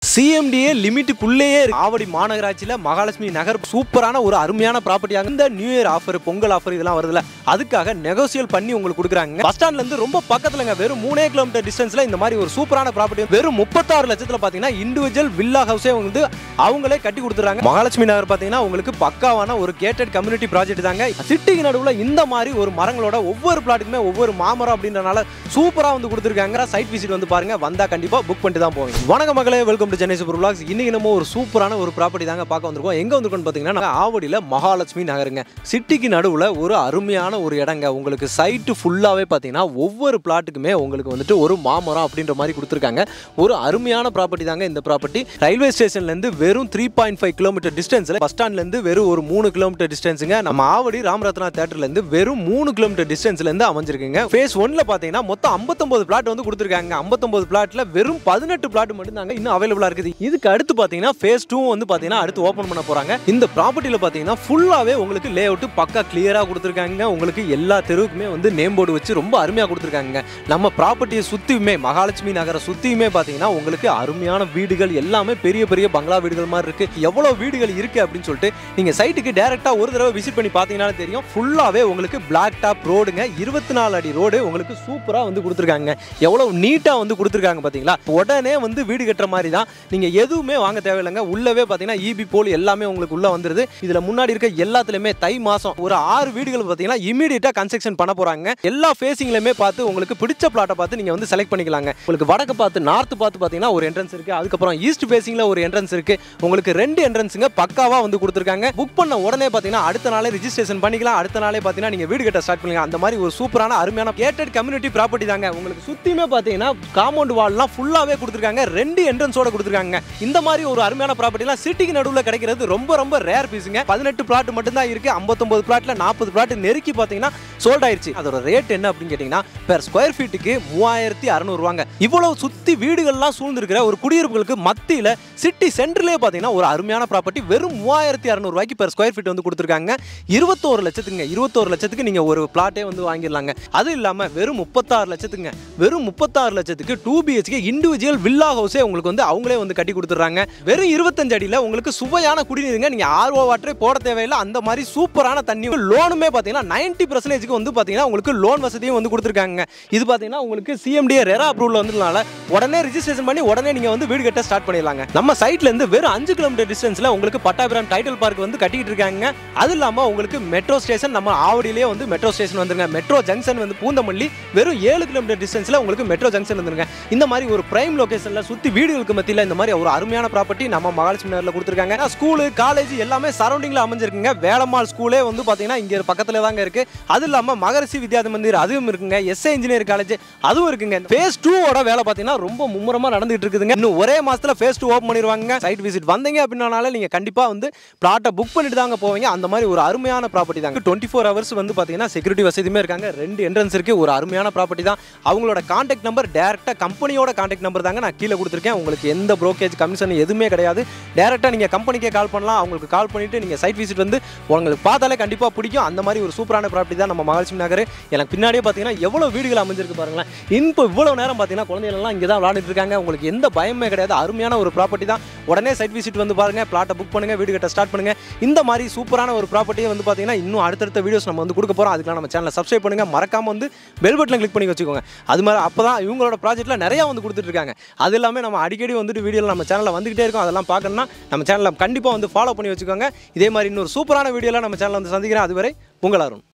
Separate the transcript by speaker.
Speaker 1: CMDA லிமிட்டுக்குள்ளேயே இருக்கு. ஆவடி மாநகராட்சியில் மகாலட்சுமி நகர் சூப்பரான ஒரு அருமையான ப்ராப்பர்ட்டியாக இந்த new year offer Pongal offer இதெல்லாம் வருதுல அதுக்காக நெகோசியல் பண்ணி உங்களுக்கு கொடுக்குறாங்க பஸ் ஸ்டாண்ட்ல இருந்து ரொம்ப பக்கத்துலங்க வெறும் மூணே கிலோமீட்டர் டிஸ்டன்ஸ்ல இந்த மாதிரி ஒரு சூப்பரான ப்ராப்பர்ட்டி வெறும் முப்பத்தாறு லட்சத்துல பாத்தீங்கன்னா இண்டிவிஜுவல் வில்லா ஹவுஸே வந்து அவங்களே கட்டி கொடுத்துறாங்க மகாலட்சுமி நகர் பாத்தீங்கன்னா உங்களுக்கு பக்காவான ஒரு கேட்டட் கம்யூனிட்டி ப்ராஜெக்ட் தாங்க சிட்டிக்கு நடுவுல இந்த மாதிரி ஒரு மரங்களோட ஒவ்வொரு பிளாட்டுக்குமே ஒவ்வொரு மாமரம் அப்படின்றனால சூப்பரா வந்து கொடுத்துருக்காங்க சைட் விசிட் வந்து பாருங்க வந்தா கண்டிப்பா புக் பண்ணிட்டு தான் போவீங்க வணக்க மக்களே welcome to Chennai super vlogs இன்னைக்கு நம்ம ஒரு சூப்பரான ஒரு ப்ராப்பர்ட்டி தாங்க பார்க்க வந்திருக்கோம் எங்க வந்திருக்கோம்னு பாத்தீங்கன்னா நாங்க ஆவடியில மகாலட்சுமி நகருங்க சிட்டிக்கு நடுவுல ஒரு அருமையான ஒரு இடங்க உங்களுக்கு சைட்டு ஃபுல்லாவே பாத்தீங்கன்னா ஒவ்வொரு பிளாட்டுக்குமே உங்களுக்கு வந்துட்டு ஒரு மாமரம் அப்படின்ற மாதிரி கொடுத்துருக்காங்க ஒரு அருமையான ப்ராப்பர்ட்டி தாங்க இந்த ப்ராப்பர்ட்டி ரயில்வே ஸ்டேஷன்ல இருந்து வெறும் த்ரீ பாயிண்ட் ஃபைவ் கிலோமீட்டர் டிஸ்டன்ஸ்ல பஸ் ஸ்டாண்ட்ல இருந்து வெறும் ஒரு மூணு கிலோமீட்டர் டிஸ்டன்ஸுங்க நம்ம ஆவடி ராமரத்னா தேட்டர்ல இருந்து வெறும் மூணு கிலோமீட்டர் டிஸ்டன்ஸ்ல இருந்து அமைஞ்சிருக்குங்க ஃபேஸ் ஒன்ல பாத்தீங்கன்னா மொத்தம் 59 பிளாட் வந்து கொடுத்துருக்காங்க 59 பிளாட்ல வெறும் பதினெட்டு பிளாட் மட்டும் தாங்க இன்னும் அவைலபிளா இருக்குது இதுக்கு அடுத்து பாத்தீங்கன்னா ஃபேஸ் டூ வந்து பாத்தீங்கன்னா அடுத்து ஓபன் பண்ண போறாங்க இந்த ப்ராப்பர்ட்டியில பாத்தீங்கன்னா ஃபுல்லாவே உங்களுக்கு லே அவுட் பக்கா கிளியரா கொடுத்துருக்காங்க உங்களுக்கு எல்லா தெருவுக்குமே வந்து நேம் போர்டு வச்சு ரொம்ப அருமையா கொடுத்துருக்காங்க நம்ம ப்ராப்பர்ட்டியை சுத்தியுமே மகாலட்சுமி நகரை சுத்தியுமே பாத்தீங்கன்னா உங்களுக்கு அருமையான வீடுகள் எல்லாமே பெரிய பெரிய பங்களா வீடுகள் மாதிரி இருக்கு எவ்வளவு வீடுகள் இருக்கு அப்படின்னு சொல்லிட்டு நீங்க சைட்டுக்கு டைரக்டா ஒரு தடவை விசிட் பண்ணி பாத்தீங்கன்னா தெரியும் ஃபுல்லாவே உங்களுக்கு பிளாக் டாப் ரோடுங்க இருபத்தி நாலு அடி ரோடு உங்களுக்கு சூப்பரா வந்து கொடுத்துருக்காங்க எவ்வளவு நீட்டா வந்து கொடுத்துருக்காங்க பாத்தீங்களா உடனே வந்து வீடு கட்டுற மாதிரி தான் நீங்க எதுவுமே வாங்க தேவையில்லைங்க உள்ளவே பாத்தீங்கன்னா இபி போல் எல்லாமே உங்களுக்கு உள்ள வந்துருது இதுல முன்னாடி இருக்க எல்லாத்துலயுமே தை மாசம் ஒரு ஆறு வீடுகள் பாத்தீங்கன்னா இமீடியட்டா கன்ஸ்ட்ரக்ஷன் பண்ண போறாங்க எல்லா ஃபேசிங்லயுமே பார்த்து உங்களுக்கு பிடிச்ச பிளாட்டை பார்த்து நீங்க வந்து செலக்ட் பண்ணிக்கலாங்க உங்களுக்கு வடக்கு பார்த்து நார்த் பார்த்து பாத்தீங்கன்னா ஒரு என்ட்ரன்ஸ் இருக்கு அதுக்கப்புறம் ஈஸ்ட் ஃபேசிங்ல ஒரு என்ட்ரன்ஸ் இருக்கு உங்களுக்கு ரெண்டு என்ட்ரன்ஸுங்க பக்காவா வந்து கொடுத்துருக்காங்க புக் பண்ண உடனே பாத்தீங்கன்னா அடுத்த நாளே ரிஜிஸ்ட்ரேஷன் பண்ணிக்கலாம் அடுத்த நாளே பாத்தீங்கன்னா நீங்க வீடு கட்ட ஸ்டார்ட் பண்ணுங்க அந்த மாதிரி ஒரு சூப்பரான அருமையான கேட்டட் கம்யூனிட்டி ப்ராப்பர்ட்டி தாங்க உங்களுக்கு சுத்தியுமே பாத்தீங்கன்னா காம்பவுண்ட் வால்லாம் ஃபுல்லாவே கொடுத்துருக்காங்க ரெண்டு என்ட்ரன்ஸோட கொடுத்துருக்காங்க இந்த மாதிரி ஒரு அருமையான ப்ராப்பர்ட்டிலாம் சிட்டிக்கு நடுவில் கிடைக்கிறது ரொம்ப ரொம்ப ரேர் பீஸுங்க பதினெட்டு பிளாட் மட்டும் தான் இருக்கு 59 பிளாட்ல நாற்பது பிளாட் நெருக்கி பாத்தீங்கன்னா சோல்ட் ஆயிருச்சு அதோட ரேட் என்ன அப்படின்னு கேட்டீங்கன்னா பெர் ஸ்கொயர் ஃபீட்டுக்கு மூவாயிரத்தி அறநூறுவாங்க இவ்வளவு சுத்தி வீடுகள்லாம் சூழ்ந்திருக்கிற ஒரு குடியிருப்புகளுக்கு மத்தியில சிட்டி சென்டர்லேயே பார்த்தீங்கன்னா ஒரு அருமையான ப்ராப்பர்ட்டி வெறும் மூவாயிரத்தி அறநூறுவாய்க்கு பெர் ஸ்கொயர் ஃபீட் வந்து கொடுத்துருக்காங்க இருபத்தோரு லட்சத்துக்குங்க இருபத்தோரு லட்சத்துக்கு நீங்க ஒரு பிளாட்டே வந்து வாங்கிடலாங்க அது இல்லாம வெறும் முப்பத்தாறு லட்சத்துக்குங்க வெறும் முப்பத்தாறு லட்சத்துக்கு டூ பிஹெச்கே இண்டிவிஜுவல் வில்லா ஹவுஸே உங்களுக்கு வந்து அவங்களே வந்து கட்டி கொடுத்துட்றாங்க வெறும் இருபத்தஞ்சு அடியில் உங்களுக்கு சுவையான குடிநீருங்க நீங்க ஆர்ஓ வாட்டரே போட தேவையில்லை அந்த மாதிரி சூப்பரான தண்ணி லோனுமே பார்த்தீங்கன்னா நைன்டி பர்சன்டேஜ்க்கு வந்து பார்த்தீங்கன்னா உங்களுக்கு லோன் வசதியும் வந்து கொடுத்துருக்காங்க இது பார்த்தீங்கன்னா உங்களுக்கு சிஎம்டிஏ ரெரா அப்ரூவல் வந்ததுனால உடனே ரிஜிஸ்ட்ரேஷன் பண்ணி உடனே நீங்க வந்து வீடு கட்ட ஸ்டார்ட் பண்ணிடலாங்க நம்ம சைட்ல இருந்து வெறும் அஞ்சு கிலோமீட்டர் டிஸ்டன்ஸ்ல உங்களுக்கு பட்டாபிராம் டைட்டில் பார்க் வந்து கட்டிக்கிட்டு இருக்காங்க அது இல்லாம உங்களுக்கு மெட்ரோ ஸ்டேஷன் நம்ம ஆவடியிலேயே வந்து மெட்ரோ ஸ்டேஷன் வந்துருங்க மெட்ரோ ஜங்ஷன் வந்து பூந்தமல்லி வெறும் ஏழு கிலோமீட்டர் டிஸ்டன்ஸ்ல உங்களுக்கு மெட்ரோ ஜங்ஷன் வந்துருங்க இந்த மாதிரி ஒரு பிரைம் லொகேஷன்ல சுத்தி வீடுகளுக்கு மத்தியில இந்த மாதிரி ஒரு அருமையான ப்ராப்பர்ட்டி நம்ம மகாலட்சுமி நகர்ல கொடுத்துருக்காங்க ஸ்கூலு காலேஜ் எல்லாமே சரௌண்டிங்ல அமைஞ்சிருக்குங்க வேலம்மாள் ஸ்கூலே வந்து பாத்தீங்கன்னா இங்க பக்கத்துல தாங்க இருக்கு அது இல்லாம மகரிஷி வித்யாத மந்திர் அதுவும் இருக்குங்க எஸ்ஏ இன்ஜினியர் காலேஜ் அதுவும் இருக்குங்க ஃபேஸ் டூவோட வேலை பார்த்தீங்கன்னா ரொம்ப மும்முரமா நடந்துட்டு இருக்குதுங்க இன்னும் ஒரே மாசத்துல ஃபேஸ் டூ ஓப்பன் பண்ணிடுவாங்க சைட் விசிட் வந்தீங்க அப்படின்னால நீங்க கண்டிப்பா வந்து பிளாட்டை புக் பண்ணிட்டு தாங்க போவீங்க அந்த மாதிரி ஒரு அருமையான ப்ராப்பர்ட்டி தாங்க டுவெண்ட்டி ஃபோர் ஹவர்ஸ் வந்து பாத்தீங்கன்னா செக்யூரிட்டி வசதியுமே இருக்காங்க ரெண்டு என்ட்ரன்ஸ் இருக்கு ஒரு அருமையான ப்ராப்பர்ட்டி தான் அவங்களோட கான்டாக்ட் நம்பர் டேரக்டா கம்பெனியோட கான்டாக்ட் நம்பர் தாங்க நான் கீழே கொடுத்துருக்கேன் உங்களுக்கு எந்த ப்ரோக்கேஜ் கமிஷன் எதுவுமே கிடையாது டேரக்டா நீங்க கம்பெனிக்கே கால் பண்ணலாம் அவங்களுக்கு கால் பண்ணிட்டு நீங்க சைட் விசிட் வந்து உங்களுக்கு பார்த்தாலே கண்டிப்பா பிடிக்கும் அந்த மாதிரி ஒரு சூப்பரான ப்ராப்பர்ட்டி தான் நம்ம மகாலட்சுமி நகர் எனக்கு பின்னாடியே பார்த்தீங்கன்னா எவ்வளோ வீடுகள் அமைஞ்சிருக்கு பாருங்களேன் இப்போ இவ்வளோ நேரம் பார்த்தீங்கன்னா குழந்தைகள் எல்லாம் இங்கே தான் விளையாடிட்டு இருக்காங்க உங்களுக்கு எந்த பயமே கிடையாது அருமையான ஒரு ப்ராப்பர்ட்டி தான் உடனே சைட் விசிட் வந்து பாருங்க பிளாட்டை புக் பண்ணுங்க வீடு கட்ட ஸ்டார்ட் பண்ணுங்க இந்த மாதிரி சூப்பரான ஒரு ப்ராப்பர்ட்டியை வந்து பார்த்தீங்கன்னா இன்னும் அடுத்தடுத்த வீடியோஸ் நம்ம வந்து கொடுக்க போகிறோம் அதுக்கெல்லாம் நம்ம சேனலை சப்ஸ்கிரைப் பண்ணுங்க மறக்காம வந்து பெல் பட்டனை கிளிக் பண்ணி வச்சுக்கோங்க அது மாதிரி அப்போ தான் இவங்களோட ப்ராஜெக்ட்ல நிறையா வந்து கொடுத்துட்டு இருக்காங்க அது எல்லாமே நம்ம அடிக்கடி வந்துட்டு வீடியோவில் நம்ம சேனலில் வந்துகிட்டே இருக்கோம் அதெல்லாம் பார்க்கணும்னா நம்ம சேனலை கண்டிப்பாக வந்து ஃபாலோ பண்ணி வச்சுக்கோங்க இதே மாதிரி இன்னொரு சூப்பரான வீடியோவில் நம்ம சேனலை வந்து சந்திக்கிறேன் அதுவரை உங்கள் அருண்